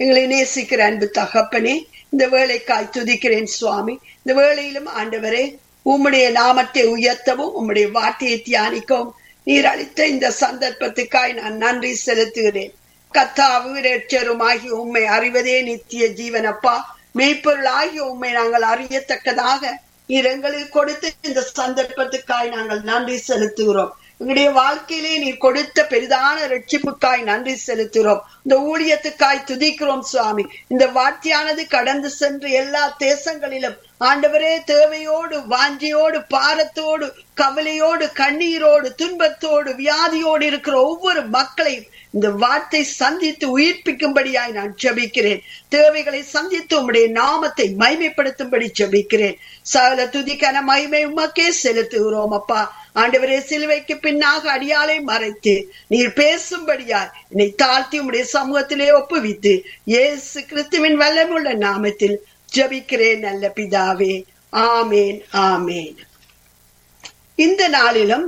எங்களை நேசிக்கிற அன்பு தகப்பனே இந்த வேலைக்காய் துதிக்கிறேன் சுவாமி இந்த வேளையிலும் ஆண்டவரே உம்முடைய நாமத்தை உயர்த்தவும் உம்முடைய வார்த்தையை தியானிக்கவும் நீர் அளித்த இந்த சந்தர்ப்பத்துக்காய் நான் நன்றி செலுத்துகிறேன் கத்தாவு ரட்சருமாகி உண்மை அறிவதே நித்திய ஜீவனப்பா மெய்ப்பொருளாகிய உண்மை நாங்கள் அறியத்தக்கதாக நீர் எங்களுக்கு கொடுத்த இந்த சந்தர்ப்பத்துக்காய் நாங்கள் நன்றி செலுத்துகிறோம் எங்களுடைய வாழ்க்கையிலே நீர் கொடுத்த பெரிதான ரட்சிப்புக்காய் நன்றி செலுத்துகிறோம் இந்த ஊழியத்துக்காய் துதிக்கிறோம் சுவாமி இந்த வார்த்தையானது கடந்து சென்று எல்லா தேசங்களிலும் ஆண்டவரே தேவையோடு வாஞ்சியோடு பாரத்தோடு கவலையோடு கண்ணீரோடு துன்பத்தோடு வியாதியோடு இருக்கிற ஒவ்வொரு மக்களையும் இந்த வார்த்தை சந்தித்து உயிர்ப்பிக்கும்படியாய் நான் ஜபிக்கிறேன் தேவைகளை சந்தித்து உம்முடைய நாமத்தை மைமைப்படுத்தும்படி ஜபிக்கிறேன் சகல துதிக்கான மகிமை உமக்கே செலுத்துகிறோம் அப்பா ஆண்டவரே சிலுவைக்கு பின்னாக அடியாலை மறைத்து நீர் பேசும்படியாய் என்னை தாழ்த்தி உம்முடைய சமூகத்திலே ஒப்புவித்து இயேசு கிறிஸ்துவின் வல்லமுள்ள நாமத்தில் ஜபிக்கிறேன் நல்ல பிதாவே ஆமேன் ஆமேன் இந்த நாளிலும்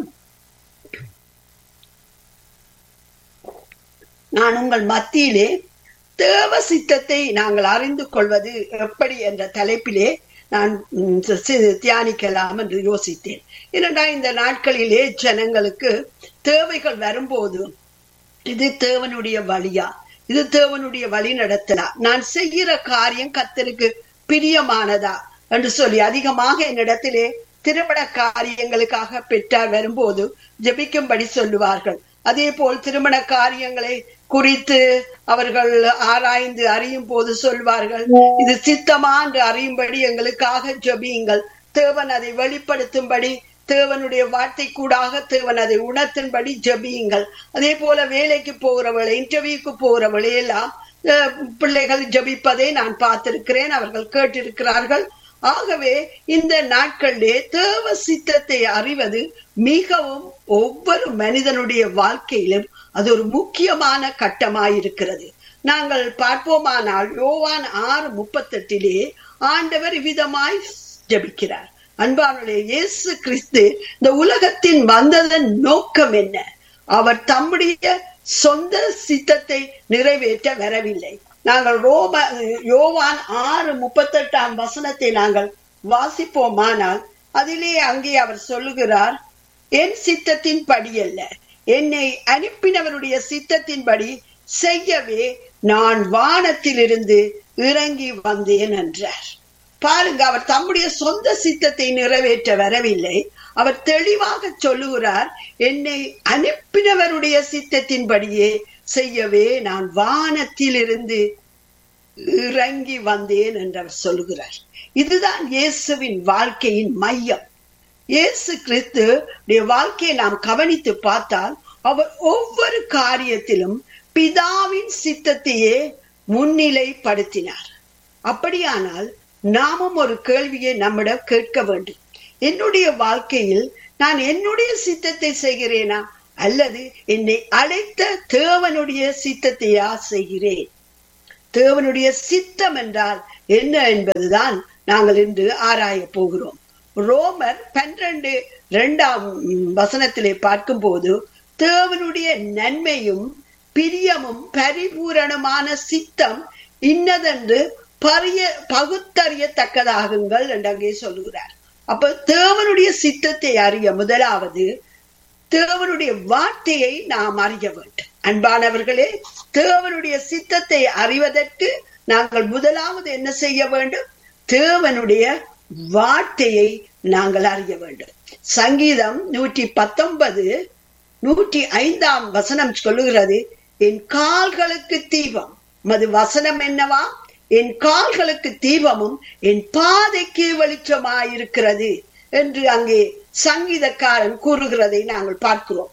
நான் உங்கள் மத்தியிலே தேவ சித்தத்தை நாங்கள் அறிந்து கொள்வது எப்படி என்ற தலைப்பிலே நான் தியானிக்கலாம் என்று யோசித்தேன் ஏனென்றா இந்த நாட்களிலே ஜனங்களுக்கு தேவைகள் வரும்போது இது தேவனுடைய வழியா இது தேவனுடைய வழி நடத்தலா நான் செய்கிற காரியம் கத்தருக்கு பிரியமானதா என்று சொல்லி அதிகமாக என்னிடத்திலே திருமண காரியங்களுக்காக பெற்றார் வரும்போது ஜபிக்கும்படி சொல்லுவார்கள் அதே போல் திருமண காரியங்களை குறித்து அவர்கள் ஆராய்ந்து அறியும் போது சொல்வார்கள் இது சித்தமா என்று அறியும்படி எங்களுக்காக ஜபியுங்கள் தேவன் அதை வெளிப்படுத்தும்படி தேவனுடைய வார்த்தை கூடாக தேவன் அதை உணர்த்தும்படி ஜபியுங்கள் அதே போல வேலைக்கு போகிறவளை இன்டர்வியூக்கு போகிறவளை எல்லாம் பிள்ளைகள் ஜபிப்பதை நான் பார்த்திருக்கிறேன் அவர்கள் கேட்டிருக்கிறார்கள் ஆகவே இந்த நாட்களிலே தேவ சித்தத்தை அறிவது மிகவும் ஒவ்வொரு மனிதனுடைய வாழ்க்கையிலும் அது ஒரு முக்கியமான கட்டமாயிருக்கிறது நாங்கள் பார்ப்போமானால் யோவான் ஆறு முப்பத்தெட்டிலே ஆண்டவர் விதமாய் ஜபிக்கிறார் அன்பானுடைய இயேசு கிறிஸ்து இந்த உலகத்தின் வந்ததன் நோக்கம் என்ன அவர் தம்முடைய சொந்த சித்தத்தை நிறைவேற்ற வரவில்லை நாங்கள் ரோம யோவான் ஆறு முப்பத்தெட்டாம் வசனத்தை நாங்கள் வாசிப்போமானால் அதிலே அங்கே அவர் சொல்லுகிறார் என் சித்தத்தின் படி அல்ல என்னை அனுப்பினவருடைய சித்தத்தின்படி செய்யவே நான் வானத்திலிருந்து இறங்கி வந்தேன் என்றார் பாருங்க அவர் தம்முடைய சொந்த சித்தத்தை நிறைவேற்ற வரவில்லை அவர் தெளிவாக சொல்லுகிறார் என்னை அனுப்பினவருடைய சித்தத்தின்படியே செய்யவே நான் வானத்திலிருந்து இறங்கி வந்தேன் என்று அவர் சொல்லுகிறார் இதுதான் இயேசுவின் வாழ்க்கையின் மையம் இயேசு கிறிஸ்து வாழ்க்கையை நாம் கவனித்து பார்த்தால் அவர் ஒவ்வொரு காரியத்திலும் பிதாவின் சித்தத்தையே முன்னிலைப்படுத்தினார் அப்படியானால் நாமும் ஒரு கேள்வியை நம்மிடம் கேட்க வேண்டும் என்னுடைய வாழ்க்கையில் நான் என்னுடைய சித்தத்தை செய்கிறேனா அல்லது என்னை அழைத்த தேவனுடைய சித்தத்தையா செய்கிறேன் தேவனுடைய சித்தம் என்றால் என்ன என்பதுதான் நாங்கள் இன்று ஆராய போகிறோம் ரோமர் பன்னிரண்டு இரண்டாம் வசனத்திலே பார்க்கும் போது தேவனுடைய நன்மையும் பிரியமும் பரிபூரணமான சித்தம் இன்னதென்று பரிய பகுத்தறியத்தக்கதாகுங்கள் என்று அங்கே சொல்லுகிறார் அப்ப தேவனுடைய சித்தத்தை அறிய முதலாவது தேவனுடைய வார்த்தையை நாம் அறிய வேண்டும் அன்பானவர்களே தேவனுடைய சித்தத்தை அறிவதற்கு நாங்கள் முதலாவது என்ன செய்ய வேண்டும் தேவனுடைய வார்த்தையை நாங்கள் அறிய வேண்டும் சங்கீதம் நூற்றி பத்தொன்பது நூற்றி ஐந்தாம் வசனம் சொல்லுகிறது என் கால்களுக்கு தீபம் மது வசனம் என்னவா என் கால்களுக்கு தீபமும் என் பாதைக்கு வெளிச்சமாயிருக்கிறது என்று அங்கே சங்கீதக்காரன் கூறுகிறதை நாங்கள் பார்க்கிறோம்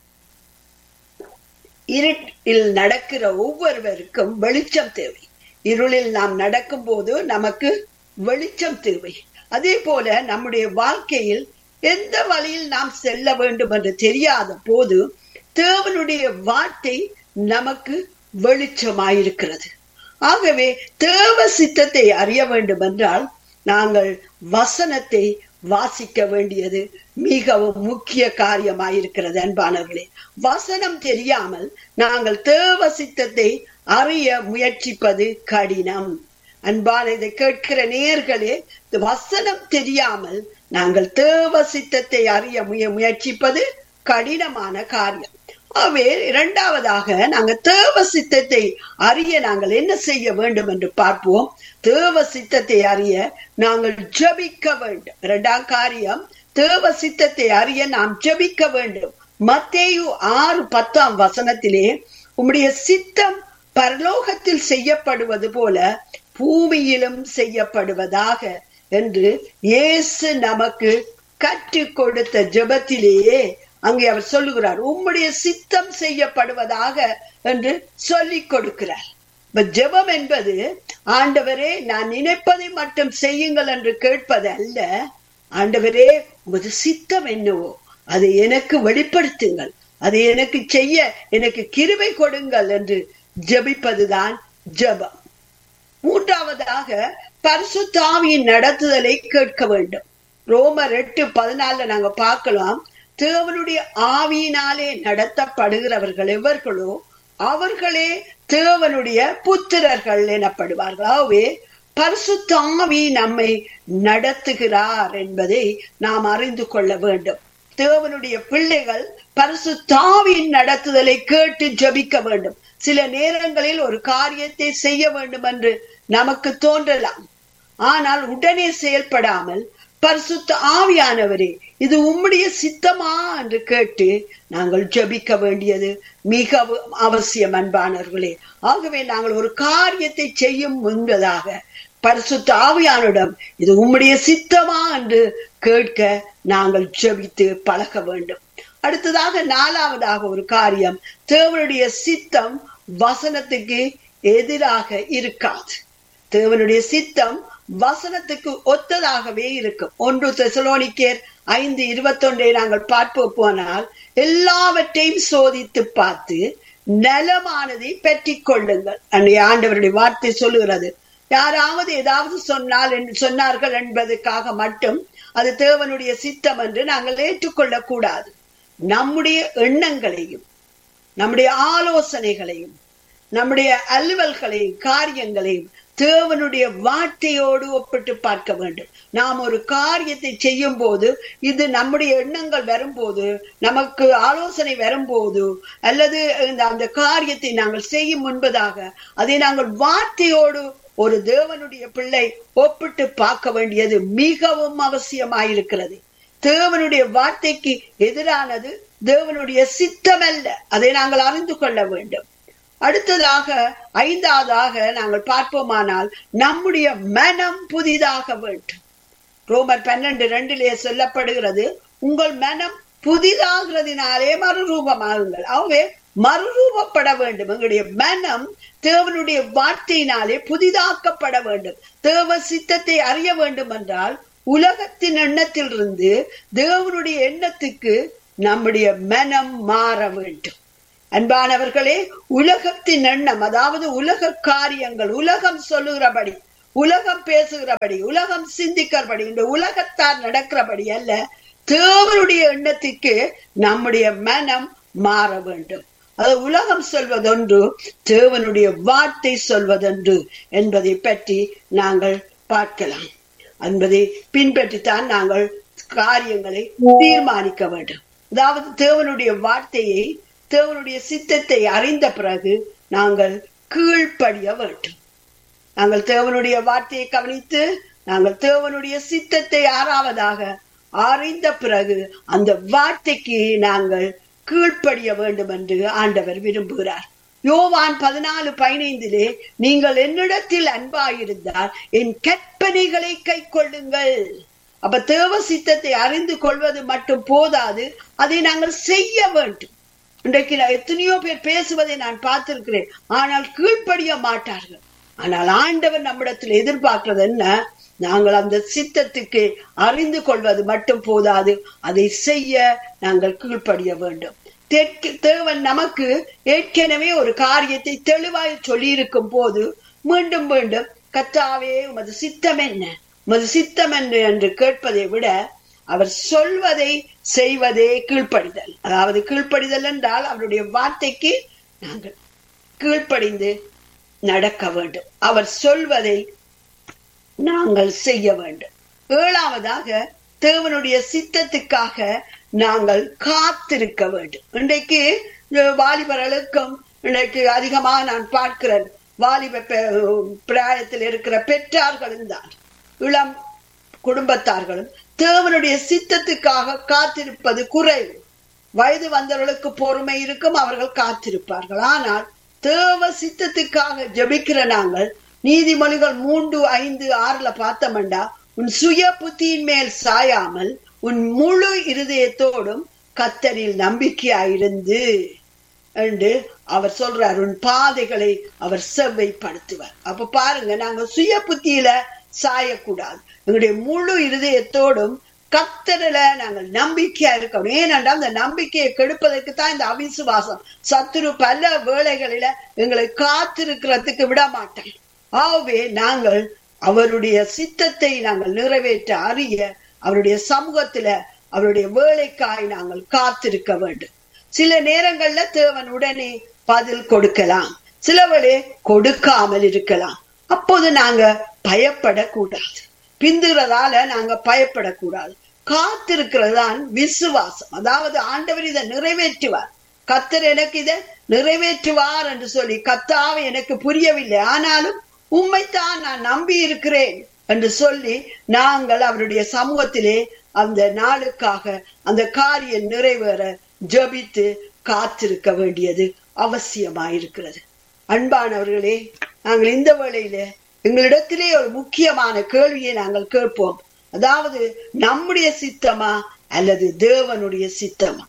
இருட்டில் நடக்கிற ஒவ்வொருவருக்கும் வெளிச்சம் தேவை இருளில் நாம் நடக்கும் போது நமக்கு வெளிச்சம் தேவை அதே போல நம்முடைய வாழ்க்கையில் எந்த வழியில் நாம் செல்ல வேண்டும் என்று தெரியாத போது தேவனுடைய வார்த்தை நமக்கு வெளிச்சமாயிருக்கிறது ஆகவே தேவ சித்தத்தை அறிய வேண்டும் என்றால் நாங்கள் வசனத்தை வாசிக்க வேண்டியது மிகவும் முக்கிய காரியமாயிருக்கிறது அன்பானவர்களே வசனம் தெரியாமல் நாங்கள் தேவ சித்தத்தை அறிய முயற்சிப்பது கடினம் அன்பான இதை கேட்கிற நேர்களே இந்த வசனம் தெரியாமல் நாங்கள் தேவ சித்தத்தை அறிய முய முயற்சிப்பது கடினமான காரியம் ஆகவே இரண்டாவதாக நாங்க தேவ சித்தத்தை அறிய நாங்கள் என்ன செய்ய வேண்டும் என்று பார்ப்போம் தேவ சித்தத்தை அறிய நாங்கள் ஜபிக்க வேண்டும் இரண்டாம் காரியம் தேவ சித்தத்தை அறிய நாம் ஜபிக்க வேண்டும் மத்தேயு ஆறு பத்தாம் வசனத்திலே உம்முடைய சித்தம் பரலோகத்தில் செய்யப்படுவது போல பூமியிலும் செய்யப்படுவதாக என்று இயேசு நமக்கு கற்றுக் கொடுத்த ஜெபத்திலேயே அங்கே அவர் சொல்லுகிறார் உம்முடைய சித்தம் செய்யப்படுவதாக என்று சொல்லிக் கொடுக்கிறார் இப்ப ஜெபம் என்பது ஆண்டவரே நான் நினைப்பதை மட்டும் செய்யுங்கள் என்று கேட்பது அல்ல ஆண்டவரே உமது சித்தம் என்னவோ அதை எனக்கு வெளிப்படுத்துங்கள் அதை எனக்கு செய்ய எனக்கு கிருபை கொடுங்கள் என்று ஜெபிப்பதுதான் ஜெபம் மூன்றாவதாக பரிசுத்தாவியின் நடத்துதலை கேட்க வேண்டும் ரோமர் எட்டு பதினாலுல நாங்க பார்க்கலாம் தேவனுடைய ஆவியினாலே நடத்தப்படுகிறவர்கள் எவர்களோ அவர்களே தேவனுடைய புத்திரர்கள் எனப்படுவார்கள் ஆகவே பரிசுத்தாவி நம்மை நடத்துகிறார் என்பதை நாம் அறிந்து கொள்ள வேண்டும் தேவனுடைய பிள்ளைகள் பரிசுத்தாவின் நடத்துதலை கேட்டு ஜபிக்க வேண்டும் சில நேரங்களில் ஒரு காரியத்தை செய்ய வேண்டும் என்று நமக்கு தோன்றலாம் ஆனால் உடனே செயல்படாமல் பரிசுத்த ஆவியானவரே இது உம்முடைய சித்தமா என்று கேட்டு நாங்கள் ஜபிக்க வேண்டியது மிகவும் அவசியம் அன்பானவர்களே ஆகவே நாங்கள் ஒரு காரியத்தை செய்யும் முன்பதாக பரிசுத்த ஆவியானிடம் இது உம்முடைய சித்தமா என்று கேட்க நாங்கள் ஜபித்து பழக வேண்டும் அடுத்ததாக நாலாவதாக ஒரு காரியம் தேவனுடைய சித்தம் வசனத்துக்கு எதிராக இருக்காது தேவனுடைய சித்தம் வசனத்துக்கு ஒத்ததாகவே இருக்கும் ஒன்று தெசலோனிக்கேர் ஐந்து இருபத்தொன்றை நாங்கள் பார்ப்போம் போனால் எல்லாவற்றையும் சோதித்து பார்த்து நலமானதை பெற்றி கொள்ளுங்கள் அன்றைய ஆண்டவருடைய வார்த்தை சொல்லுகிறது யாராவது ஏதாவது சொன்னால் என்று சொன்னார்கள் என்பதற்காக மட்டும் அது தேவனுடைய சித்தம் என்று நாங்கள் ஏற்றுக்கொள்ளக் கூடாது நம்முடைய எண்ணங்களையும் நம்முடைய ஆலோசனைகளையும் நம்முடைய அலுவல்களையும் காரியங்களையும் தேவனுடைய வார்த்தையோடு ஒப்பிட்டு பார்க்க வேண்டும் நாம் ஒரு காரியத்தை செய்யும் போது இது நம்முடைய எண்ணங்கள் வரும்போது நமக்கு ஆலோசனை வரும்போது அல்லது அந்த காரியத்தை நாங்கள் செய்யும் முன்பதாக அதை நாங்கள் வார்த்தையோடு ஒரு தேவனுடைய பிள்ளை ஒப்பிட்டு பார்க்க வேண்டியது மிகவும் அவசியமாயிருக்கிறது தேவனுடைய வார்த்தைக்கு எதிரானது தேவனுடைய சித்தமல்ல அதை நாங்கள் அறிந்து கொள்ள வேண்டும் அடுத்ததாக ஐந்தாவதாக நாங்கள் பார்ப்போமானால் நம்முடைய மனம் புதிதாக வேண்டும் ரோமர் பன்னெண்டு ரெண்டிலே சொல்லப்படுகிறது உங்கள் மனம் புதிதாகிறதுனாலே மறுரூபமாகுங்கள் ஆகவே மறுரூபப்பட வேண்டும் எங்களுடைய மனம் தேவனுடைய வார்த்தையினாலே புதிதாக்கப்பட வேண்டும் தேவ சித்தத்தை அறிய வேண்டும் என்றால் உலகத்தின் எண்ணத்திலிருந்து தேவனுடைய எண்ணத்துக்கு நம்முடைய மனம் மாற வேண்டும் அன்பானவர்களே உலகத்தின் எண்ணம் அதாவது உலக காரியங்கள் உலகம் சொல்லுகிறபடி உலகம் பேசுகிறபடி உலகம் சிந்திக்கிறபடி இந்த உலகத்தார் நடக்கிறபடி அல்ல தேவனுடைய எண்ணத்துக்கு நம்முடைய மனம் மாற வேண்டும் அது உலகம் சொல்வதொன்று தேவனுடைய வார்த்தை சொல்வதொன்று என்பதை பற்றி நாங்கள் பார்க்கலாம் என்பதை பின்பற்றித்தான் நாங்கள் காரியங்களை தீர்மானிக்க வேண்டும் அதாவது தேவனுடைய வார்த்தையை தேவனுடைய சித்தத்தை அறிந்த பிறகு நாங்கள் கீழ்ப்படிய வேண்டும் நாங்கள் தேவனுடைய வார்த்தையை கவனித்து நாங்கள் தேவனுடைய சித்தத்தை ஆறாவதாக அறிந்த பிறகு அந்த வார்த்தைக்கு நாங்கள் கீழ்ப்படிய வேண்டும் என்று ஆண்டவர் விரும்புகிறார் யோவான் பதினாலு பதினைந்திலே நீங்கள் என்னிடத்தில் அன்பாயிருந்தால் என் கற்பனைகளை கை கொள்ளுங்கள் அப்ப தேவ சித்தத்தை அறிந்து கொள்வது மட்டும் போதாது அதை நாங்கள் செய்ய வேண்டும் இன்றைக்கு எத்தனையோ பேர் பேசுவதை நான் பார்த்திருக்கிறேன் ஆனால் கீழ்ப்படிய மாட்டார்கள் ஆனால் ஆண்டவர் நம்மிடத்தில் எதிர்பார்க்கிறது என்ன நாங்கள் அந்த சித்தத்துக்கு அறிந்து கொள்வது மட்டும் போதாது அதை செய்ய நாங்கள் கீழ்ப்படிய வேண்டும் தெற்கு தேவன் நமக்கு ஏற்கனவே ஒரு காரியத்தை தெளிவாய் சொல்லி இருக்கும் போது மீண்டும் மீண்டும் கத்தாவே உமது சித்தம் என்ன உமது சித்தம் என்ன என்று கேட்பதை விட அவர் சொல்வதை செய்வதே கீழ்ப்படிதல் அதாவது கீழ்ப்படிதல் என்றால் அவருடைய வார்த்தைக்கு நாங்கள் கீழ்ப்படிந்து நடக்க வேண்டும் அவர் சொல்வதை நாங்கள் செய்ய வேண்டும் ஏழாவதாக தேவனுடைய சித்தத்துக்காக நாங்கள் காத்திருக்க வேண்டும் இன்றைக்கு இந்த வாலிபர்களுக்கும் இன்றைக்கு அதிகமாக நான் பார்க்கிறேன் வாலிப பிராயத்தில் இருக்கிற பெற்றார்களும் தான் இளம் குடும்பத்தார்களும் தேவனுடைய சித்தத்துக்காக காத்திருப்பது குறைவு வயது வந்தவர்களுக்கு பொறுமை இருக்கும் அவர்கள் காத்திருப்பார்கள் ஆனால் தேவ சித்தத்துக்காக ஜபிக்கிற நாங்கள் நீதிமொழிகள் மூன்று ஐந்து ஆறுல பார்த்தோம்டா உன் சுய புத்தியின் மேல் சாயாமல் உன் முழு இருதயத்தோடும் கத்தரில் நம்பிக்கையாயிருந்து என்று அவர் சொல்றார் உன் பாதைகளை அவர் செவ்வைப்படுத்துவார் அப்ப பாருங்க நாங்க சுய புத்தியில சாயக்கூடாது எங்களுடைய முழு இருதயத்தோடும் கத்தரில நாங்கள் நம்பிக்கையா இருக்கணும் ஏனென்றால் அந்த நம்பிக்கையை கெடுப்பதற்கு தான் இந்த அவிசுவாசம் சத்துரு பல வேளைகளில எங்களை காத்திருக்கிறதுக்கு விட மாட்டேன் ஆகவே நாங்கள் அவருடைய சித்தத்தை நாங்கள் நிறைவேற்ற அறிய அவருடைய சமூகத்துல அவருடைய வேலைக்காய் நாங்கள் காத்திருக்க வேண்டும் சில நேரங்கள்ல தேவன் உடனே பதில் கொடுக்கலாம் சிலவளே கொடுக்காமல் இருக்கலாம் அப்போது நாங்க பயப்படக்கூடாது பிந்துறதால நாங்க பயப்படக்கூடாது காத்திருக்கிறதான் விசுவாசம் அதாவது ஆண்டவர் இதை நிறைவேற்றுவார் கத்தர் எனக்கு இதை நிறைவேற்றுவார் என்று சொல்லி கத்தாவை எனக்கு புரியவில்லை ஆனாலும் உண்மைத்தான் நான் நம்பி இருக்கிறேன் என்று சொல்லி நாங்கள் அவருடைய சமூகத்திலே அந்த நாளுக்காக அந்த காரியம் நிறைவேற ஜபித்து காத்திருக்க வேண்டியது அவசியமாயிருக்கிறது அன்பானவர்களே நாங்கள் இந்த வேளையில எங்களிடத்திலே ஒரு முக்கியமான கேள்வியை நாங்கள் கேட்போம் அதாவது நம்முடைய சித்தமா அல்லது தேவனுடைய சித்தமா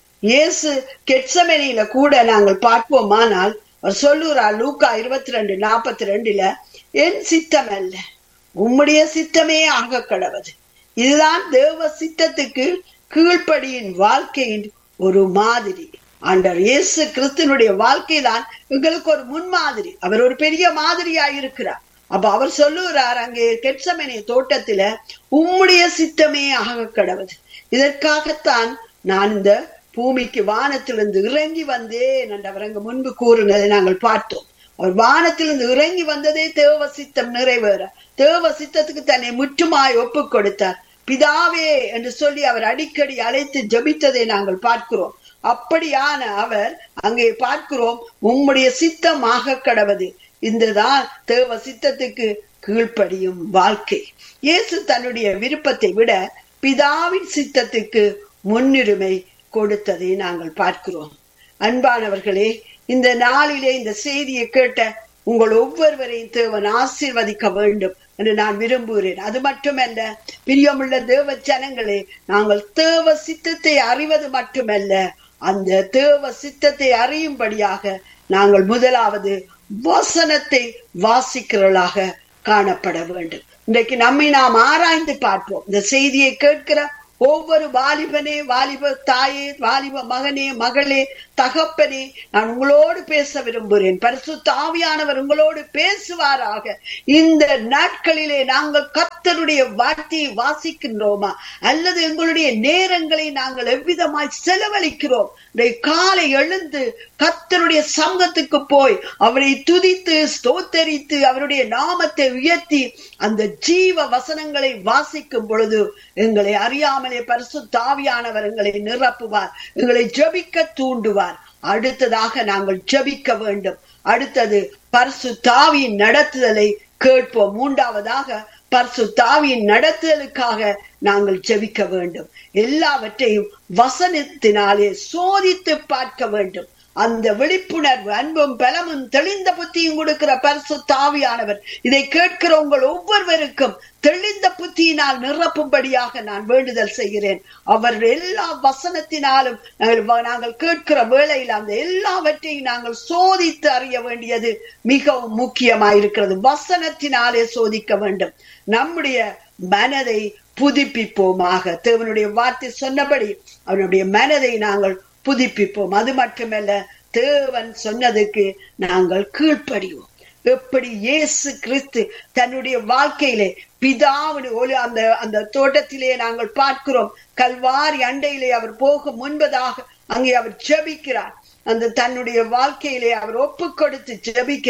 இயேசு கெட்சமெனியில கூட நாங்கள் பார்ப்போமானால் அவர் சொல்லுறார் லூக்கா இருபத்தி ரெண்டு நாற்பத்தி ரெண்டுல என் சித்தம் அல்ல உம்முடைய சித்தமே ஆக கடவுது இதுதான் தேவ சித்தத்துக்கு கீழ்ப்படியின் வாழ்க்கையின் ஒரு மாதிரி ஆண்டவர் இயேசு கிறிஸ்தனுடைய வாழ்க்கை தான் எங்களுக்கு ஒரு முன்மாதிரி அவர் ஒரு பெரிய மாதிரியா இருக்கிறார் அப்ப அவர் சொல்லுகிறார் அங்கே கெட்சமனை தோட்டத்தில உம்முடைய சித்தமே ஆக கடவுது இதற்காகத்தான் நான் இந்த பூமிக்கு வானத்திலிருந்து இறங்கி வந்தேன் என்று அவர் அங்கு முன்பு கூறினதை நாங்கள் பார்த்தோம் அவர் வானத்திலிருந்து இறங்கி வந்ததே தேவ சித்தம் நிறைவேற தேவ சித்தத்துக்கு தன்னை முற்றுமாய் ஒப்பு கொடுத்தார் பிதாவே என்று சொல்லி அவர் அடிக்கடி அழைத்து ஜபித்ததை நாங்கள் பார்க்கிறோம் அப்படியான அவர் அங்கே பார்க்கிறோம் உம்முடைய சித்தமாக கடவது இந்ததான் தேவ சித்தத்துக்கு கீழ்ப்படியும் வாழ்க்கை இயேசு தன்னுடைய விருப்பத்தை விட பிதாவின் சித்தத்துக்கு முன்னுரிமை கொடுத்ததை நாங்கள் பார்க்கிறோம் அன்பானவர்களே இந்த நாளிலே இந்த செய்தியை கேட்ட உங்கள் ஒவ்வொருவரையும் தேவன் ஆசீர்வதிக்க வேண்டும் என்று நான் விரும்புகிறேன் அது மட்டுமல்ல பிரியமுள்ள தேவ ஜனங்களே நாங்கள் தேவ சித்தத்தை அறிவது மட்டுமல்ல அந்த தேவ சித்தத்தை அறியும்படியாக நாங்கள் முதலாவது வசனத்தை வாசிக்கிறவர்களாக காணப்பட வேண்டும் இன்றைக்கு நம்மை நாம் ஆராய்ந்து பார்ப்போம் இந்த செய்தியை கேட்கிற ஒவ்வொரு வாலிபனே வாலிப தாயே வாலிப மகனே மகளே தகப்பனே நான் உங்களோடு பேச விரும்புகிறேன் பரிசு தாவியானவர் உங்களோடு பேசுவாராக இந்த நாட்களிலே நாங்கள் கத்தருடைய வார்த்தையை வாசிக்கின்றோமா அல்லது எங்களுடைய நேரங்களை நாங்கள் எவ்விதமாய் செலவழிக்கிறோம் காலை எழுந்து கத்தருடைய சங்கத்துக்கு போய் அவரை துதித்து ஸ்தோத்தரித்து அவருடைய நாமத்தை உயர்த்தி அந்த ஜீவ வசனங்களை வாசிக்கும் பொழுது எங்களை அறியாமலே பரிசு தாவியானவர் எங்களை நிரப்புவார் எங்களை ஜபிக்க தூண்டுவார் அடுத்ததாக நாங்கள் ஜபிக்க வேண்டும் அடுத்தது பரிசு தாவியின் நடத்துதலை கேட்போம் மூன்றாவதாக பரிசு தாவியின் நடத்துதலுக்காக நாங்கள் ஜெபிக்க வேண்டும் எல்லாவற்றையும் வசனத்தினாலே சோதித்து பார்க்க வேண்டும் அந்த விழிப்புணர்வு அன்பும் பலமும் தெளிந்த புத்தியும் கொடுக்கிற பரிசு தாவியானவர் இதை கேட்கிற உங்கள் ஒவ்வொருவருக்கும் தெளிந்த புத்தியினால் நிரப்பும்படியாக நான் வேண்டுதல் செய்கிறேன் அவர் எல்லா வசனத்தினாலும் நாங்கள் கேட்கிற வேளையில் அந்த எல்லாவற்றையும் நாங்கள் சோதித்து அறிய வேண்டியது மிகவும் முக்கியமாயிருக்கிறது வசனத்தினாலே சோதிக்க வேண்டும் நம்முடைய மனதை புதுப்பிப்போமாக தேவனுடைய வார்த்தை சொன்னபடி அவனுடைய மனதை நாங்கள் புதுப்பிப்போம் அது மட்டுமல்ல தேவன் சொன்னதுக்கு நாங்கள் கீழ்ப்படிவோம் எப்படி இயேசு கிறிஸ்து தன்னுடைய வாழ்க்கையிலே பிதாவின் ஒளி அந்த அந்த தோட்டத்திலே நாங்கள் பார்க்கிறோம் கல்வாரி அண்டையிலே அவர் போக முன்பதாக அங்கே அவர் ஜெபிக்கிறார் அந்த தன்னுடைய வாழ்க்கையிலே அவர் ஒப்பு கொடுத்து ஜெபிக்கிறார்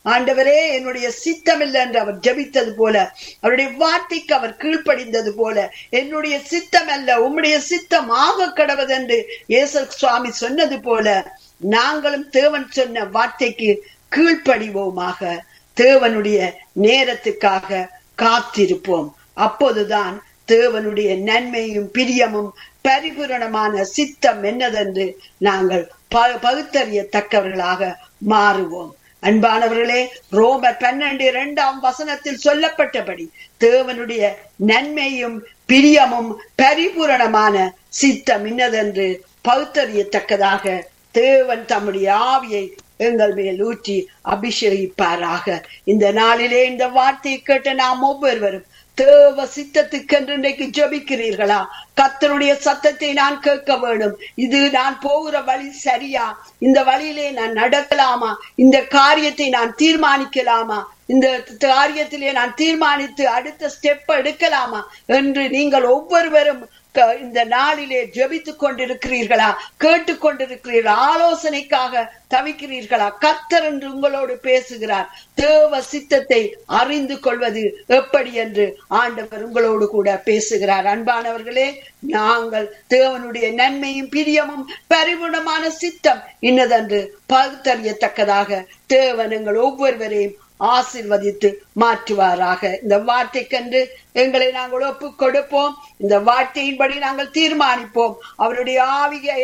ஆண்டவரே என்னுடைய சித்தம் இல்லை என்று அவர் ஜபித்தது போல அவருடைய வார்த்தைக்கு அவர் கீழ்ப்படிந்தது போல என்னுடைய சித்தம் அல்ல உம்முடைய சித்தம் ஆக கடவதென்று இயேசு சுவாமி சொன்னது போல நாங்களும் தேவன் சொன்ன வார்த்தைக்கு கீழ்ப்படிவோமாக தேவனுடைய நேரத்துக்காக காத்திருப்போம் அப்போதுதான் தேவனுடைய நன்மையும் பிரியமும் பரிபூரணமான சித்தம் என்னதென்று நாங்கள் பகுத்தறியத்தக்கவர்களாக மாறுவோம் அன்பானவர்களே ரோமர் பன்னெண்டு இரண்டாம் வசனத்தில் சொல்லப்பட்டபடி தேவனுடைய நன்மையும் பிரியமும் பரிபூரணமான சித்தம் இன்னதென்று பகுத்தறியத்தக்கதாக தேவன் தம்முடைய ஆவியை எங்கள் மேல் ஊற்றி அபிஷேகிப்பாராக இந்த நாளிலே இந்த வார்த்தையை கேட்ட நாம் ஒவ்வொருவரும் தேவ சித்தத்துக்கென்று இன்றைக்கு ஜபிக்கிறீர்களா கத்தருடைய சத்தத்தை நான் கேட்க வேண்டும் இது நான் போகிற வழி சரியா இந்த வழியிலே நான் நடக்கலாமா இந்த காரியத்தை நான் தீர்மானிக்கலாமா இந்த காரியத்திலே நான் தீர்மானித்து அடுத்த ஸ்டெப் எடுக்கலாமா என்று நீங்கள் ஒவ்வொருவரும் இந்த நாளிலே ஜபித்துக் கொண்டிருக்கிறீர்களா கேட்டுக் கொண்டிருக்கிறீர்களா ஆலோசனைக்காக தவிக்கிறீர்களா கத்தர் என்று உங்களோடு பேசுகிறார் தேவ சித்தத்தை அறிந்து கொள்வது எப்படி என்று ஆண்டவர் உங்களோடு கூட பேசுகிறார் அன்பானவர்களே நாங்கள் தேவனுடைய நன்மையும் பிரியமும் பரிபூர்ணமான சித்தம் இன்னதென்று பகுத்தறியத்தக்கதாக தேவன் எங்கள் ஒவ்வொருவரையும் ஆசிர்வதித்து மாற்றுவாராக இந்த வார்த்தைக்கென்று எங்களை நாங்கள் ஒப்பு கொடுப்போம் இந்த வார்த்தையின்படி நாங்கள் தீர்மானிப்போம் அவருடைய ஆவியை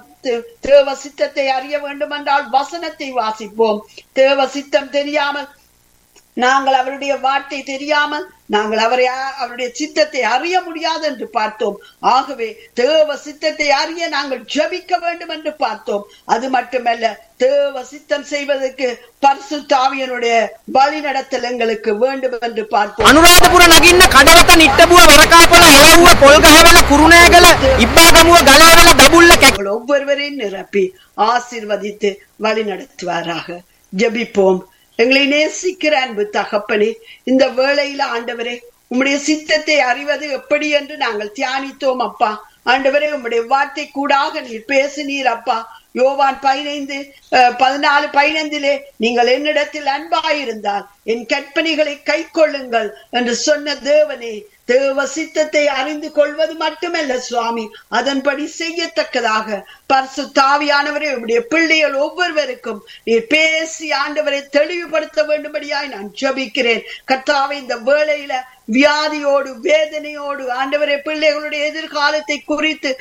தேவ சித்தத்தை அறிய வேண்டும் என்றால் வசனத்தை வாசிப்போம் தேவ சித்தம் தெரியாமல் நாங்கள் அவருடைய வார்த்தை தெரியாமல் நாங்கள் அவரை அவருடைய சித்தத்தை அறிய முடியாது என்று பார்த்தோம் ஆகவே தேவ சித்தத்தை அறிய நாங்கள் ஜபிக்க வேண்டும் என்று பார்த்தோம் அது மட்டுமல்ல தேவ சித்தம் செய்வதற்கு பரிசுத்தாவியனுடைய வழி நடத்தல் எங்களுக்கு வேண்டும் என்று பார்ப்போம் අනුරාධපුර නගින්න කඩවත නිට්ටබුව වරකාපල එළවුව පොල්ගහවල කුරුණෑගල ඉබ්බාගමුව ගලවල දබුල්ල කැක් நாங்கள் ஒவ்வொருவரையும் நிரப்பி ஆசிர்வதித்து வழி நடத்துவாராக ஜபிப்போம் எங்களை நேசிக்கிற அன்பு தகப்பனே இந்த வேளையில ஆண்டவரே உம்முடைய சித்தத்தை அறிவது எப்படி என்று நாங்கள் தியானித்தோம் அப்பா ஆண்டவரே உம்முடைய வார்த்தை கூடாக நீர் பேசினீர் அப்பா யோவான் பதினைந்து பதினாலு பதினைந்திலே நீங்கள் என்னிடத்தில் அன்பாயிருந்தால் என் கற்பனைகளை கை கொள்ளுங்கள் என்று சொன்ன தேவனே தேவ சித்தத்தை அறிந்து கொள்வது மட்டுமல்ல சுவாமி அதன்படி செய்யத்தக்கதாக பரிசு தாவியானவரே உடைய பிள்ளைகள் ஒவ்வொருவருக்கும் நீர் பேசி ஆண்டவரை தெளிவுபடுத்த வேண்டும்படியாய் நான் ஜபிக்கிறேன் கர்த்தாவை இந்த வேளையில வியாதியோடு வேதனையோடு ஆண்டவரை பிள்ளைகளுடைய எதிர்காலத்தை குறித்து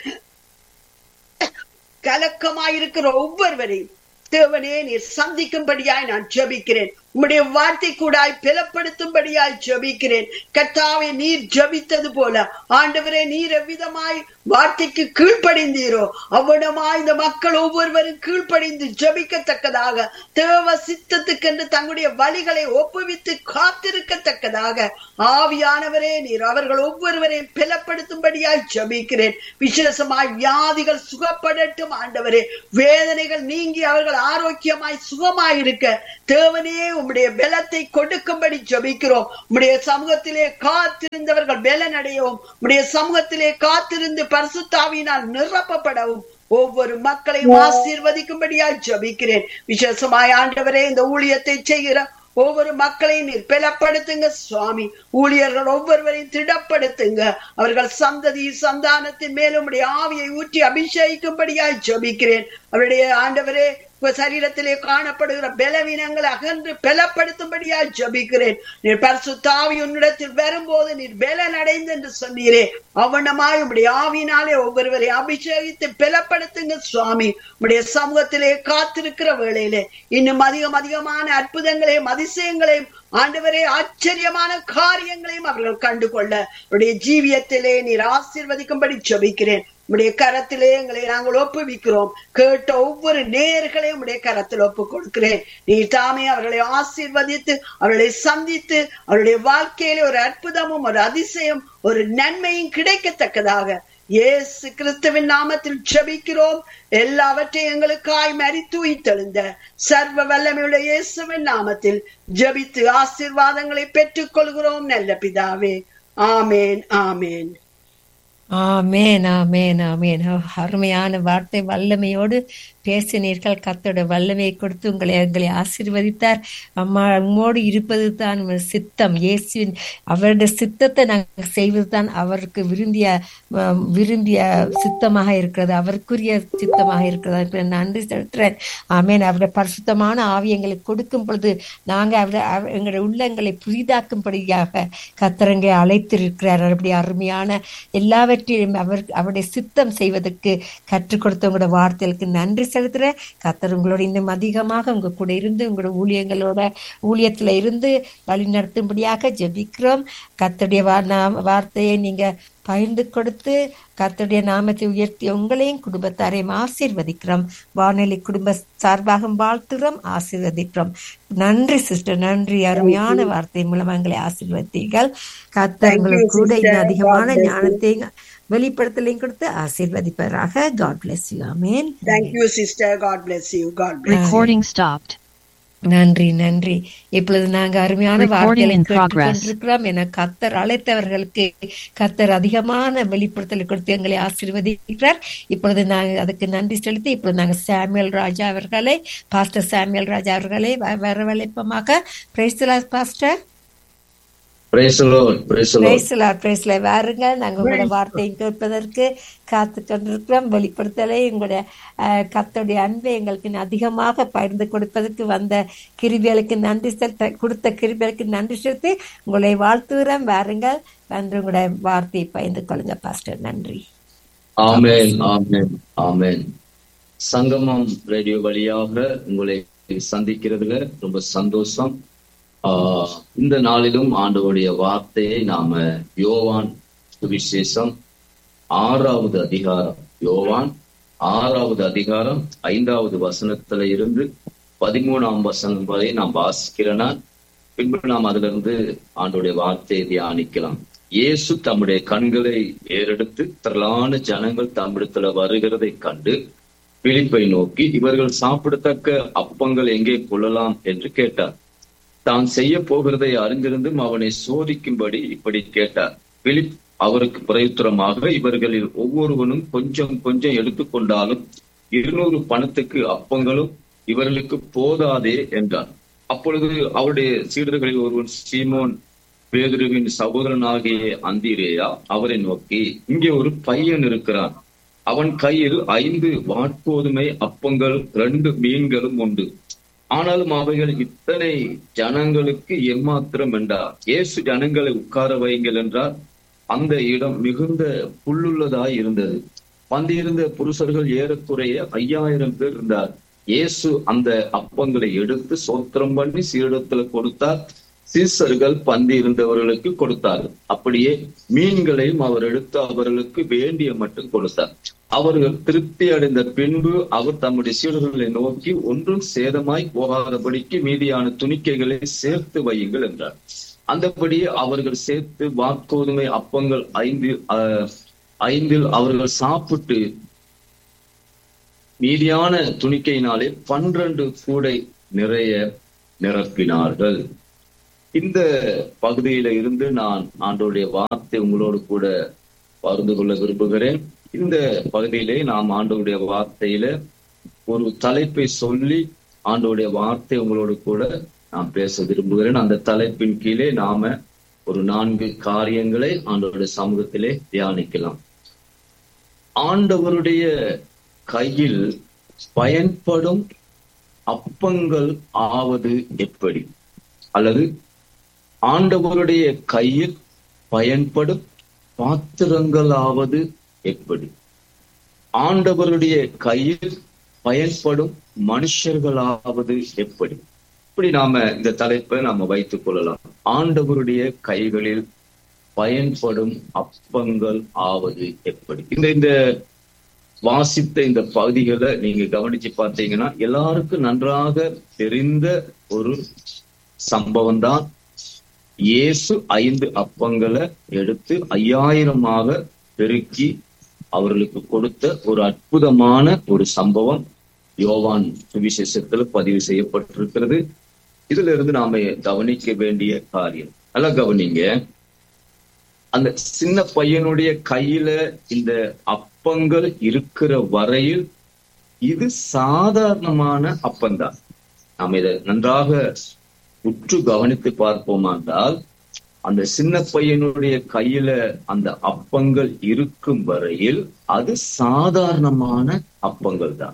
கலக்கமாயிருக்கிற ஒவ்வொருவரையும் தேவனே நீர் சந்திக்கும்படியாய் நான் ஜபிக்கிறேன் உம்முடைய வார்த்தை கூடாய் பிளப்படுத்தும்படியாய் ஜபிக்கிறேன் கத்தாவை நீர் ஜபித்தது போல ஆண்டவரே நீர் எவ்விதமாய் வார்த்தைக்கு கீழ்ப்படிந்தீரோ அவ்விடமாய் இந்த மக்கள் ஒவ்வொருவரும் கீழ்ப்படிந்து ஜபிக்கத்தக்கதாக தேவ சித்தத்துக்கென்று தங்களுடைய வழிகளை ஒப்புவித்து காத்திருக்கத்தக்கதாக ஆவியானவரே நீர் அவர்கள் ஒவ்வொருவரையும் பிளப்படுத்தும்படியாய் ஜபிக்கிறேன் விசேஷமாய் வியாதிகள் சுகப்படட்டும் ஆண்டவரே வேதனைகள் நீங்கி அவர்கள் ஆரோக்கியமாய் சுகமாயிருக்க தேவனே உம்முடைய பலத்தை கொடுக்கும்படி ஜபிக்கிறோம் உம்முடைய சமூகத்திலே காத்திருந்தவர்கள் பலன் அடையவும் உம்முடைய சமூகத்திலே காத்திருந்து பரிசுத்தாவினால் நிரப்பப்படவும் ஒவ்வொரு மக்களையும் ஆசீர்வதிக்கும்படியாய் ஜபிக்கிறேன் விசேஷமாய் ஆண்டவரே இந்த ஊழியத்தை செய்கிற ஒவ்வொரு மக்களையும் நீர் பலப்படுத்துங்க சுவாமி ஊழியர்கள் ஒவ்வொருவரையும் திடப்படுத்துங்க அவர்கள் சந்ததி சந்தானத்தின் மேலும் உடைய ஆவியை ஊற்றி அபிஷேகிக்கும்படியாய் ஜபிக்கிறேன் அவருடைய ஆண்டவரே சரீரத்திலே காணப்படுகிற பலவீனங்களை அகன்று பலப்படுத்தும்படியாய் ஜபிக்கிறேன் நீர் பரிசு தாவி உன்னிடத்தில் வரும்போது நீர் பலன் அடைந்து என்று சொன்னீரே அவனமாய் உடைய ஆவினாலே ஒவ்வொருவரை அபிஷேகித்து பலப்படுத்துங்க சுவாமி உடைய சமூகத்திலே காத்திருக்கிற வேளையிலே இன்னும் அதிகம் அதிகமான அற்புதங்களையும் அதிசயங்களையும் ஆண்டவரே ஆச்சரியமான காரியங்களையும் அவர்கள் கண்டுகொள்ள உடைய ஜீவியத்திலே நீர் ஆசீர்வதிக்கும்படி ஜபிக்கிறேன் உடைய கரத்திலே எங்களை நாங்கள் ஒப்புவிக்கிறோம் கேட்ட ஒவ்வொரு நேர்களையும் உடைய கரத்தில் ஒப்பு கொடுக்கிறேன் நீ தாமே அவர்களை ஆசீர்வதித்து அவர்களை சந்தித்து அவருடைய வாழ்க்கையிலே ஒரு அற்புதமும் ஒரு அதிசயம் ஒரு நன்மையும் கிடைக்கத்தக்கதாக இயேசு கிறிஸ்துவின் நாமத்தில் ஜபிக்கிறோம் எல்லாவற்றையும் எங்களுக்காய் மறித்து உயிர்த்தெழுந்த சர்வ வல்லமையுள்ள இயேசுவின் நாமத்தில் ஜபித்து ஆசீர்வாதங்களை பெற்றுக் கொள்கிறோம் நல்ல பிதாவே ஆமேன் ஆமேன் ஆமேன் ஆமேன் ஆமேன் அருமையான வார்த்தை வல்லமையோடு பேசினீர்கள் கத்தோட வல்லமையை கொடுத்து உங்களை எங்களை ஆசீர்வதித்தார் அம்மா உம்மோடு இருப்பது தான் உங்கள் சித்தம் இயேசுவின் அவருடைய சித்தத்தை நாங்கள் செய்வது தான் அவருக்கு விரும்பிய அஹ், விரும்பிய சித்தமாக இருக்கிறது அவருக்குரிய சித்தமாக இருக்கிறது அதுக்கு நான் நன்றி செலுத்துறேன் ஆமேன் அவருடைய பரிசுத்தமான ஆவி எங்களுக்கு கொடுக்கும் பொழுது நாங்க அவருடைய அவ- எங்களுடைய உள்ளங்களை புதிதாக்கும்படியாக கத்தரங்கை அழைத்திருக்கிறார் அப்படி அருமையான எல்லாவற்றையும் அவர் அவருடைய சித்தம் செய்வதற்கு கற்றுக் கொடுத்த உங்களோட வார்த்தைகளுக்கு நன்றி செலுத்துறேன் கத்தர் உங்களோட இன்னும் அதிகமாக உங்க கூட இருந்து உங்களோட ஊழியங்களோட ஊழியத்துல இருந்து வழி நடத்தும்படியாக ஜெபிக்கிறோம் கத்தருடைய வா- நா- வார்த்தையை நீங்க பகிர்ந்து கொடுத்து கர்த்தருடைய நாமத்தை உயர்த்தி உங்களையும் குடும்பத்தாரையும் ஆசீர்வதிக்கிறோம் வானொலி குடும்ப சார்பாக வாழ்த்துகிறோம் ஆசீர்வதிக்கிறோம் நன்றி சிஸ்டர் நன்றி அருமையான வார்த்தை மூலம் எங்களை ஆசீர்வதித்தீர்கள் கர்த்தர் Thank you, உங்களுக்கு கூட இன்னும் sister. அதிகமான God bless you. ஞானத்தையும் வெளிப்படுத்தலையும் கொடுத்து ஆசீர்வதிப்பதாக God bless you amen Thank you, sister. God bless you. God bless you. Recording stopped. நன்றி நன்றி இப்பொழுது நாங்க அருமையான Recording வார்த்தைகளை in progress. கேட்டுக்கொண்டிருக்கிறோம் என கத்தர் அழைத்தவர்களுக்கு கத்தர் அதிகமான வெளிப்படுத்தலை கொடுத்து எங்களை ஆசீர்வதிக்கிறார் இப்பொழுது நாங்கள் அதுக்கு நன்றி செலுத்தி இப்பொழுது நாங்கள் சாமுவேல் ராஜா அவர்களை பாஸ்டர் சாமுவேல் ராஜா அவர்களை வ- வரவழைப்பமாக பிரைஸ்லா pastor Praise the Lord. Praise the Lord. பிரைஸ்லா பிரைஸ்ல வாருங்க நாங்க உங்களோட வார்த்தையை கேட்பதற்கு காத்து கொண்டிருக்கிறோம் வெளிப்படுத்தலை உங்களுடைய அஹ், கர்த்தருடைய அன்பை எங்களுக்கு இன்னும் அதிகமாக பகிர்ந்து கொடுப்பதற்கு வந்த கிருபிகளுக்கு நன்றி செலுத்த கொடுத்த கிருபிகளுக்கு நன்றி செலுத்தி உங்களை வாழ்த்துகிறோம் வாருங்கள் வந்து உங்களுடைய வார்த்தையை பகிர்ந்து கொள்ளுங்க பாஸ்டர் நன்றி ஆமென் ஆமென் ஆமென் சங்கமம் ரேடியோ வழியாக உங்களை சந்திக்கிறதுல ரொம்ப சந்தோஷம் ஆஹ் இந்த நாளிலும் ஆண்டவருடைய வார்த்தையை நாம யோவான் சுவிசேஷம் ஆறாவது அதிகாரம் யோவான் ஆறாவது அதிகாரம் ஐந்தாவது வசனத்துல இருந்து பதிமூணாம் வசனம் வரை நாம் வாசிக்கிறனா பின்பு நாம் அதுல இருந்து ஆண்டோடைய வார்த்தையை தியானிக்கலாம் இயேசு தம்முடைய கண்களை ஏறெடுத்து திரளான ஜனங்கள் தம்மிடத்துல வருகிறதை கண்டு பிலிப்பை நோக்கி இவர்கள் சாப்பிடத்தக்க அப்பங்கள் எங்கே கொள்ளலாம் என்று கேட்டார் தான் செய்ய போகிறதை அறிந்திருந்தும் அவனை சோதிக்கும்படி இப்படி கேட்டார் பிலிப் அவருக்கு பிரயுத்தரமாக இவர்களில் ஒவ்வொருவனும் கொஞ்சம் கொஞ்சம் எடுத்துக்கொண்டாலும் இருநூறு பணத்துக்கு அப்பங்களும் இவர்களுக்கு போதாதே என்றார் அப்பொழுது அவருடைய சீடர்களில் ஒருவன் சீமோன் பேதுருவின் சகோதரனாகிய அந்திரேயா அவரை நோக்கி இங்கே ஒரு பையன் இருக்கிறான் அவன் கையில் ஐந்து வாட்கோதுமை அப்பங்கள் ரெண்டு மீன்களும் உண்டு ஆனாலும் அவைகள் இத்தனை ஜனங்களுக்கு எம்மாத்திரம் என்றார் இயேசு ஜனங்களை உட்கார வையுங்கள் என்றார் அந்த இடம் மிகுந்த புல்லுள்ளதாய் இருந்தது வந்திருந்த புருஷர்கள் ஏறக்குறைய ஐயாயிரம் பேர் இருந்தார் இயேசு அந்த அப்பங்களை எடுத்து சோத்திரம் பண்ணி சீரிடத்துல கொடுத்தார் சீசர்கள் பந்தி இருந்தவர்களுக்கு கொடுத்தார் அப்படியே மீன்களையும் அவர் எடுத்து அவர்களுக்கு வேண்டிய மட்டும் கொடுத்தார் அவர்கள் திருப்தி அடைந்த பின்பு அவர் தம்முடைய சீடர்களை நோக்கி ஒன்றும் சேதமாய் போகாதபடிக்கு மீதியான துணிக்கைகளை சேர்த்து வையுங்கள் என்றார் அந்தபடியே அவர்கள் சேர்த்து வாக்கோதுமை அப்பங்கள் ஐந்து அஹ், ஐந்தில் அவர்கள் சாப்பிட்டு மீதியான துணிக்கையினாலே பன்னிரண்டு கூடை நிறைய நிரப்பினார்கள் இந்த பகுதியில இருந்து நான் ஆண்டோடைய வார்த்தை உங்களோடு கூட பகிர்ந்து கொள்ள விரும்புகிறேன் இந்த பகுதியிலே நாம் ஆண்டோடைய வார்த்தையில ஒரு தலைப்பை சொல்லி ஆண்டோடைய வார்த்தை உங்களோடு கூட நான் பேச விரும்புகிறேன் அந்த தலைப்பின் கீழே நாம ஒரு நான்கு காரியங்களை ஆண்டவருடைய சமூகத்திலே தியானிக்கலாம் ஆண்டவருடைய கையில் பயன்படும் அப்பங்கள் ஆவது எப்படி அல்லது ஆண்டவருடைய கையில் பயன்படும் பாத்திரங்களாவது எப்படி ஆண்டவருடைய கையில் பயன்படும் மனுஷர்களாவது எப்படி இப்படி நாம இந்த தலைப்பை நாம வைத்துக் கொள்ளலாம் ஆண்டவருடைய கைகளில் பயன்படும் அப்பங்கள் ஆவது எப்படி இந்த இந்த வாசித்த இந்த பகுதிகளை நீங்க கவனிச்சு பார்த்தீங்கன்னா எல்லாருக்கும் நன்றாக தெரிந்த ஒரு சம்பவம் தான் இயேசு ஐந்து அப்பங்களை எடுத்து ஐயாயிரமாக பெருக்கி அவர்களுக்கு கொடுத்த ஒரு அற்புதமான ஒரு சம்பவம் யோவான் சுவிசேஷத்துல பதிவு செய்யப்பட்டிருக்கிறது இதுல இருந்து நாம கவனிக்க வேண்டிய காரியம் நல்லா கவனிங்க அந்த சின்ன பையனுடைய கையில இந்த அப்பங்கள் இருக்கிற வரையில் இது சாதாரணமான அப்பந்தான் நாம் இதை நன்றாக உற்று கவனித்து பார்ப்போமானால் அந்த சின்ன பையனுடைய கையில அந்த அப்பங்கள் இருக்கும் வரையில் அது சாதாரணமான அப்பங்கள் தான்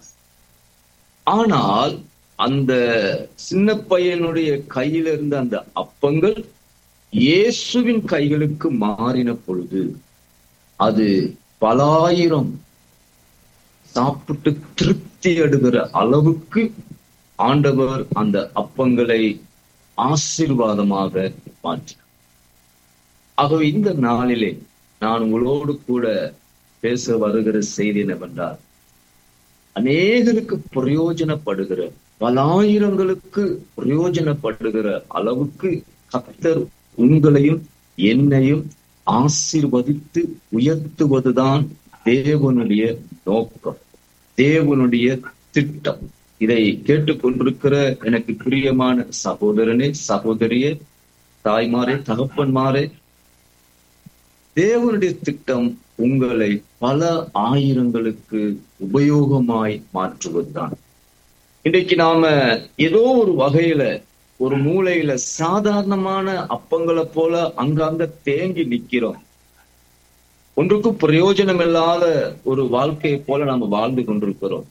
ஆனால் அந்த சின்ன பையனுடைய கையில இருந்த அந்த அப்பங்கள் இயேசுவின் கைகளுக்கு மாறின பொழுது அது பலாயிரம் சாப்பிட்டு திருப்தி அடுகிற அளவுக்கு ஆண்டவர் அந்த அப்பங்களை ஆசீர்வாதமாக மாற்றினார் ஆகவே இந்த நாளிலே நான் உங்களோடு கூட பேச வருகிற செய்தி என்னவென்றால் அநேகருக்கு பிரயோஜனப்படுகிற பலாயிரங்களுக்கு பிரயோஜனப்படுகிற அளவுக்கு கத்தர் உங்களையும் என்னையும் ஆசீர்வதித்து உயர்த்துவதுதான் தேவனுடைய நோக்கம் தேவனுடைய திட்டம் இதை கேட்டுக்கொண்டிருக்கிற எனக்கு பிரியமான சகோதரனே சகோதரியே தாய்மாரே தகப்பன்மாரே தேவனுடைய திட்டம் உங்களை பல ஆயிரங்களுக்கு உபயோகமாய் மாற்றுவதுதான் இன்றைக்கு நாம ஏதோ ஒரு வகையில ஒரு மூலையில சாதாரணமான அப்பங்களை போல அங்கங்க தேங்கி நிக்கிறோம் ஒன்றுக்கும் பிரயோஜனம் இல்லாத ஒரு வாழ்க்கையை போல நாம வாழ்ந்து கொண்டிருக்கிறோம்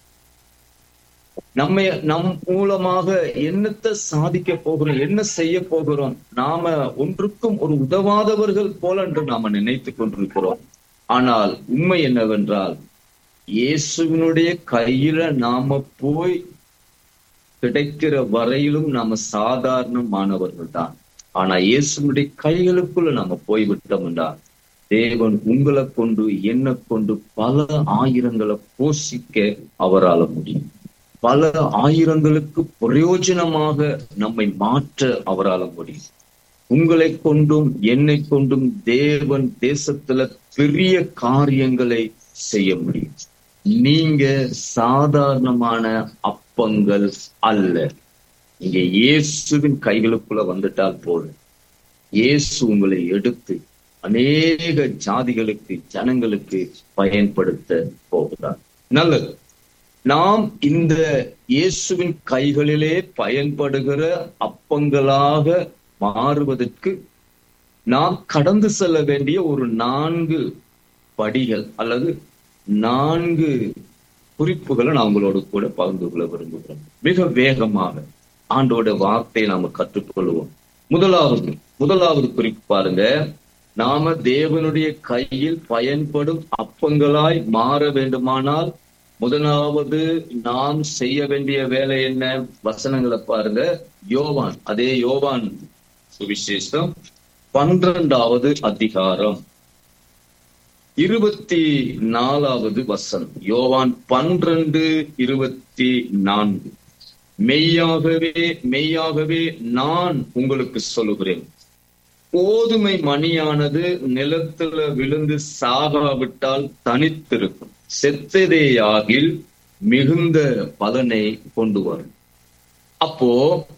நம்ம நம் மூலமாக என்னத்தை சாதிக்க போகிறோம் என்ன செய்ய போகிறோம் நாம ஒன்றுக்கும் ஒரு உதவாதவர்கள் போல என்று நாம நினைத்து கொண்டிருக்கிறோம் ஆனால் உண்மை என்னவென்றால் இயேசுவினுடைய கையில நாம போய் கிடைக்கிற வரையிலும் நாம சாதாரணமானவர்கள் தான் ஆனா இயேசுனுடைய கைகளுக்குள்ள நாம போய்விட்டோம் என்றால் தேவன் உங்களை கொண்டு என்ன கொண்டு பல ஆயிரங்களை போஷிக்க அவரால் முடியும் பல ஆயிரங்களுக்கு பிரயோஜனமாக நம்மை மாற்ற அவரால் முடியும் உங்களை கொண்டும் என்னை கொண்டும் தேவன் தேசத்துல பெரிய காரியங்களை செய்ய முடியும் நீங்க சாதாரணமான அப்பங்கள் அல்ல நீங்க இயேசுவின் கைகளுக்குள்ள வந்துட்டால் போதும் இயேசு உங்களை எடுத்து அநேக ஜாதிகளுக்கு ஜனங்களுக்கு பயன்படுத்த போகிறார் நல்லது நாம் இந்த இயேசுவின் கைகளிலே பயன்படுகிற அப்பங்களாக மாறுவதற்கு நாம் கடந்து செல்ல வேண்டிய ஒரு நான்கு படிகள் அல்லது நான்கு குறிப்புகளை நான் உங்களோடு கூட பகிர்ந்து கொள்ள விரும்புகிறோம் மிக வேகமாக ஆண்டோட வார்த்தையை நாம கற்றுக்கொள்வோம் முதலாவது முதலாவது குறிப்பு பாருங்க நாம தேவனுடைய கையில் பயன்படும் அப்பங்களாய் மாற வேண்டுமானால் முதலாவது நாம் செய்ய வேண்டிய வேலை என்ன வசனங்களை பாருங்க யோவான் அதே யோவான் சுவிசேஷம் பன்னிரண்டாவது அதிகாரம் இருபத்தி நாலாவது வசனம் யோவான் பன்னிரண்டு இருபத்தி நான்கு மெய்யாகவே மெய்யாகவே நான் உங்களுக்கு சொல்லுகிறேன் கோதுமை மணியானது நிலத்துல விழுந்து சாகாவிட்டால் தனித்திருக்கும் செத்ததேயாகில் மிகுந்த பலனை கொண்டு வரும் அப்போ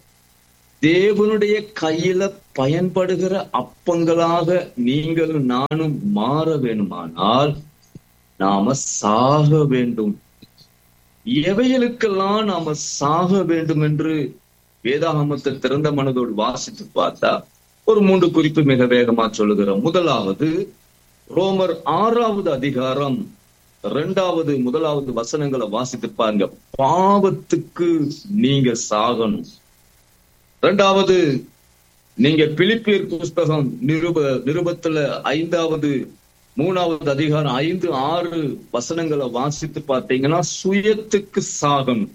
தேவனுடைய கையில பயன்படுகிற அப்பங்களாக நீங்கள் நானும் மாற வேணுமானால் நாம சாக வேண்டும் எவைகளுக்கெல்லாம் நாம சாக வேண்டும் என்று வேதாகமத்தை திறந்த மனதோடு வாசித்து பார்த்தா ஒரு மூன்று குறிப்பு மிக வேகமா சொல்லுகிறோம் முதலாவது ரோமர் ஆறாவது அதிகாரம் இரண்டாவது முதலாவது வசனங்களை வாசித்து பாருங்க பாவத்துக்கு நீங்க சாகணும் இரண்டாவது நீங்க பிலிப்பியர் புஸ்தகம் நிருப நிருபத்துல ஐந்தாவது மூணாவது அதிகாரம் ஐந்து ஆறு வசனங்களை வாசித்து பார்த்தீங்கன்னா சுயத்துக்கு சாகணும்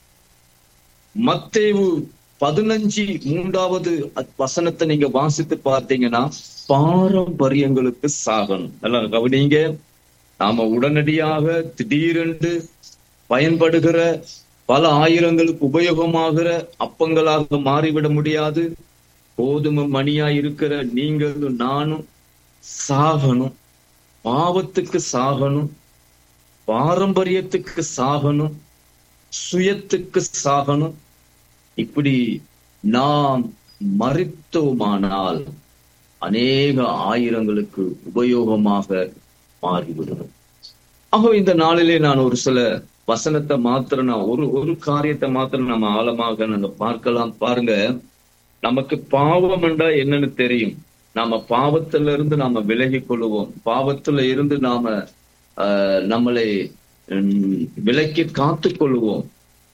மத்தேவு பதினஞ்சு மூன்றாவது வசனத்தை நீங்க வாசித்து பார்த்தீங்கன்னா பாரம்பரியங்களுக்கு சாகணும் நல்லா கவனிங்க நாம உடனடியாக திடீரென்று பயன்படுகிற பல ஆயிரங்களுக்கு உபயோகமாகிற அப்பங்களாக மாறிவிட முடியாது கோதுமை மணியா இருக்கிற நீங்களும் நானும் சாகணும் பாவத்துக்கு சாகணும் பாரம்பரியத்துக்கு சாகணும் சுயத்துக்கு சாகணும் இப்படி நாம் மறித்தோமானால் அநேக ஆயிரங்களுக்கு உபயோகமாக மாறிவிடுவோம் ஆக இந்த நாளிலே நான் ஒரு சில வசனத்தை மாத்திரம் நான் ஒரு ஒரு காரியத்தை மாத்திரம் நம்ம ஆழமாக நம்ம பார்க்கலாம் பாருங்க நமக்கு பாவம் என்றா என்னன்னு தெரியும் நாம பாவத்துல இருந்து நாம விலகி கொள்ளுவோம் பாவத்துல இருந்து நாம ஆஹ், நம்மளை உம், விலக்கி காத்து கொள்ளுவோம்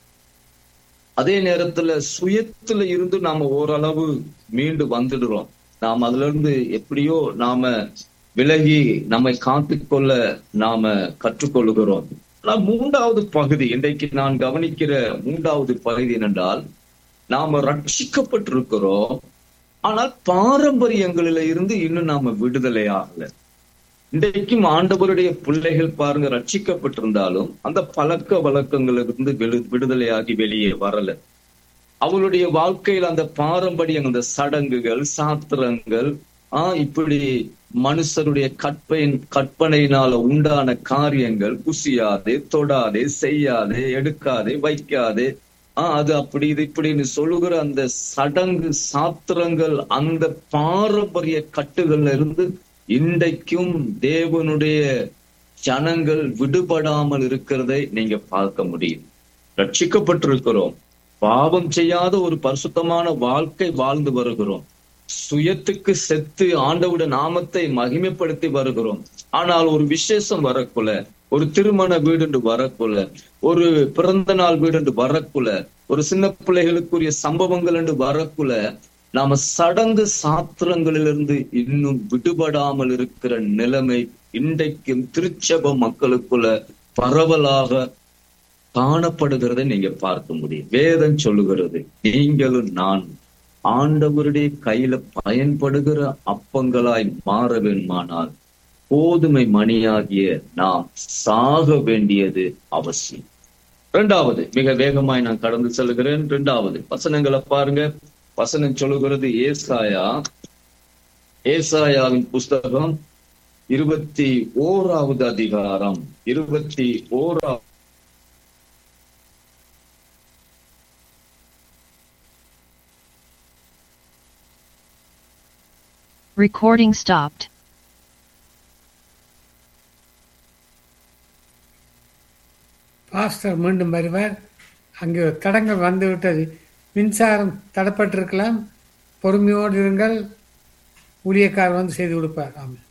அதே நேரத்துல சுயத்துல இருந்து நாம ஓரளவு மீண்டு வந்துடுறோம் நாம் அதுல இருந்து எப்படியோ நாம விலகி நம்மை காத்துக்கொள்ள நாம கற்றுக்கொள்ளுகிறோம் ஆனா மூன்றாவது பகுதி இன்றைக்கு நான் கவனிக்கிற மூன்றாவது பகுதி என்னென்றால் நாம ரட்சிக்கப்பட்டிருக்கிறோம் ஆனால் பாரம்பரியங்களில இருந்து இன்னும் நாம விடுதலை ஆகல இன்றைக்கும் ஆண்டவருடைய பிள்ளைகள் பாருங்க ரட்சிக்கப்பட்டிருந்தாலும் அந்த பழக்க வழக்கங்களிலிருந்து விடு விடுதலையாகி வெளியே வரல அவளுடைய வாழ்க்கையில் அந்த பாரம்பரியம் அந்த சடங்குகள் சாத்திரங்கள் ஆஹ் இப்படி மனுஷருடைய கற்பை கற்பனையினால உண்டான காரியங்கள் குசியாதே தொடாதே செய்யாதே எடுக்காதே வைக்காதே ஆஹ் அது அப்படி இது இப்படின்னு சொல்லுகிற அந்த சடங்கு சாத்திரங்கள் அந்த பாரம்பரிய கட்டுகள்ல இருந்து இன்றைக்கும் தேவனுடைய ஜனங்கள் விடுபடாமல் இருக்கிறதை நீங்க பார்க்க முடியும் ரட்சிக்கப்பட்டிருக்கிறோம் பாவம் செய்யாத ஒரு பரிசுத்தமான வாழ்க்கை வாழ்ந்து வருகிறோம் சுயத்துக்கு செத்து ஆண்டவுட நாமத்தை மகிமைப்படுத்தி வருகிறோம் ஆனால் ஒரு விசேஷம் வரக்குள்ள ஒரு திருமண வீடு வரக்குள்ள ஒரு பிறந்த நாள் வீடு வரக்குள்ள ஒரு சின்ன பிள்ளைகளுக்குரிய சம்பவங்கள் என்று வரக்குள்ள நாம சடங்கு சாத்திரங்களிலிருந்து இன்னும் விடுபடாமல் இருக்கிற நிலைமை இன்றைக்கும் திருச்சப மக்களுக்குள்ள பரவலாக காணப்படுகிறதை நீங்க பார்க்க முடியும் வேதம் சொல்லுகிறது நீங்களும் நான் ஆண்டவருடைய கையில பயன்படுகிற அப்பங்களாய் மாற வேண்டுமானால் கோதுமை மணியாகிய நாம் சாக வேண்டியது அவசியம் இரண்டாவது மிக வேகமாய் நான் கடந்து செல்கிறேன் இரண்டாவது வசனங்களை பாருங்க வசனம் சொல்லுகிறது ஏசாயா ஏசாயாவின் புஸ்தகம் இருபத்தி ஓராவது அதிகாரம் இருபத்தி ஓராவது Recording stopped. பாஸ்டர் மீண்டும் வருவார் அங்கே ஒரு தடங்கள் வந்துவிட்டது மின்சாரம் தடப்பட்டிருக்கலாம் பொறுமையோடு இருங்கள் ஊழியக்காரர் வந்து செய்து கொடுப்பார் ஆமாம்